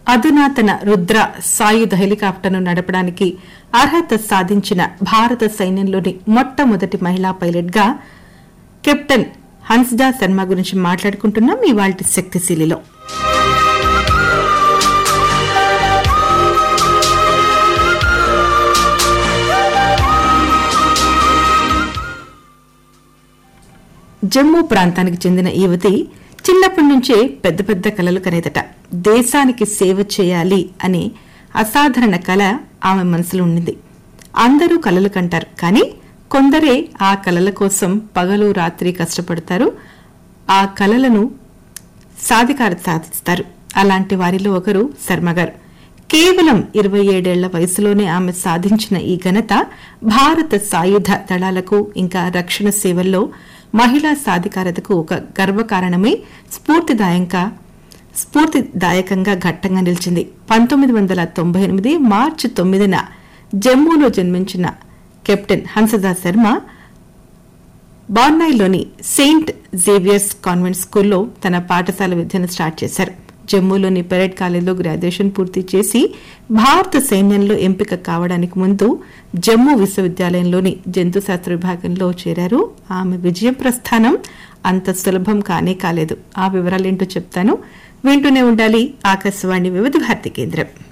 అధునాతన రుద్ర సాయుధ హెలికాప్టర్ను నడపడానికి అర్హత సాధించిన భారత సైన్యంలోని మొట్టమొదటి మహిళా పైలట్ గా కెప్టెన్ హన్స్దా శర్మ గురించి మాట్లాడుకుంటున్నాం ఇవాళ శక్తిశీలిలో జమ్మూ ప్రాంతానికి చెందిన ఈ యువతి చిన్నప్పటి నుంచే పెద్ద పెద్ద కలలు కనేదట దేశానికి సేవ చేయాలి అనే అసాధారణ కళ ఆమె మనసులో ఉండింది అందరూ కలలు కంటారు కానీ కొందరే ఆ కలల కోసం పగలు రాత్రి కష్టపడతారు ఆ కలలను సాధికార సాధిస్తారు అలాంటి వారిలో ఒకరు శర్మ గారు కేవలం ఇరవై ఏడేళ్ల వయసులోనే ఆమె సాధించిన ఈ ఘనత భారత సాయుధ దళాలకు ఇంకా రక్షణ సేవల్లో మహిళా సాధికారతకు ఒక గర్వకారణమే స్ఫూర్తిదాయంగా స్ఫూర్తిదాయకంగా ఘట్టంగా నిలిచింది పంతొమ్మిది వందల తొంభై ఎనిమిది మార్చి తొమ్మిదిన జమ్మూలో జన్మించిన కెప్టెన్ హంసదా శర్మ బార్నాయిలోని సెయింట్ జేవియర్స్ కాన్వెంట్ స్కూల్లో తన పాఠశాల విద్యను స్టార్ట్ చేశారు జమ్మూలోని పెరెడ్ కాలేజీలో గ్రాడ్యుయేషన్ పూర్తి చేసి భారత సైన్యంలో ఎంపిక కావడానికి ముందు జమ్మూ విశ్వవిద్యాలయంలోని జంతుశాస్త్ర విభాగంలో చేరారు ఆమె విజయ ప్రస్థానం అంత సులభం కానే కాలేదు ఆ వివరాలేంటో చెప్తాను వింటూనే ఉండాలి ఆకాశవాణి వివిధ భారతి కేంద్రం